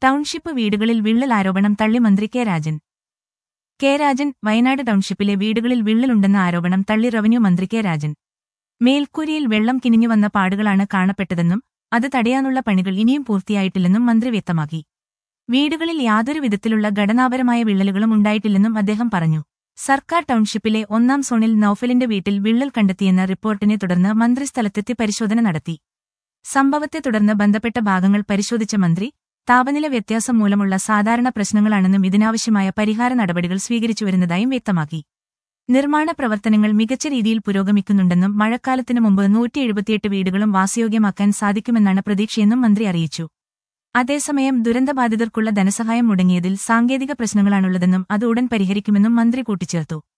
township വീടുകളിൽ വിള്ളൽ ആരോപണം തള്ളി മന്ത്രി കെ രാജൻ കെ രാജൻ വയനാട് ടൗൺഷിപ്പിലെ വീടുകളിൽ വിള്ളലുണ്ടെന്ന ആരോപണം തള്ളി റവന്യൂ മന്ത്രി കെ രാജൻ മേൽക്കൂരിയിൽ വെള്ളം കിനിഞ്ഞു വന്ന പാടുകളാണ് കാണപ്പെട്ടതെന്നും അത് തടയാനുള്ള പണികൾ ഇനിയും പൂർത്തിയായിട്ടില്ലെന്നും മന്ത്രി വ്യക്തമാക്കി വീടുകളിൽ യാതൊരു വിധത്തിലുള്ള ഘടനാപരമായ വിള്ളലുകളും ഉണ്ടായിട്ടില്ലെന്നും അദ്ദേഹം പറഞ്ഞു സർക്കാർ ടൗൺഷിപ്പിലെ ഒന്നാം സോണിൽ നൌഫലിന്റെ വീട്ടിൽ വിള്ളൽ കണ്ടെത്തിയെന്ന റിപ്പോർട്ടിനെ തുടർന്ന് മന്ത്രി സ്ഥലത്തെത്തി പരിശോധന നടത്തി സംഭവത്തെ തുടർന്ന് ബന്ധപ്പെട്ട ഭാഗങ്ങൾ പരിശോധിച്ച മന്ത്രി താപനില വ്യത്യാസം മൂലമുള്ള സാധാരണ പ്രശ്നങ്ങളാണെന്നും ഇതിനാവശ്യമായ പരിഹാര നടപടികൾ സ്വീകരിച്ചുവരുന്നതായും വ്യക്തമാക്കി നിർമ്മാണ പ്രവർത്തനങ്ങൾ മികച്ച രീതിയിൽ പുരോഗമിക്കുന്നുണ്ടെന്നും മഴക്കാലത്തിനു മുമ്പ് നൂറ്റി എഴുപത്തിയെട്ട് വീടുകളും വാസയോഗ്യമാക്കാൻ സാധിക്കുമെന്നാണ് പ്രതീക്ഷയെന്നും മന്ത്രി അറിയിച്ചു അതേസമയം ദുരന്തബാധിതർക്കുള്ള ധനസഹായം മുടങ്ങിയതിൽ സാങ്കേതിക പ്രശ്നങ്ങളാണുള്ളതെന്നും അത് ഉടൻ പരിഹരിക്കുമെന്നും മന്ത്രി കൂട്ടിച്ചേർത്തു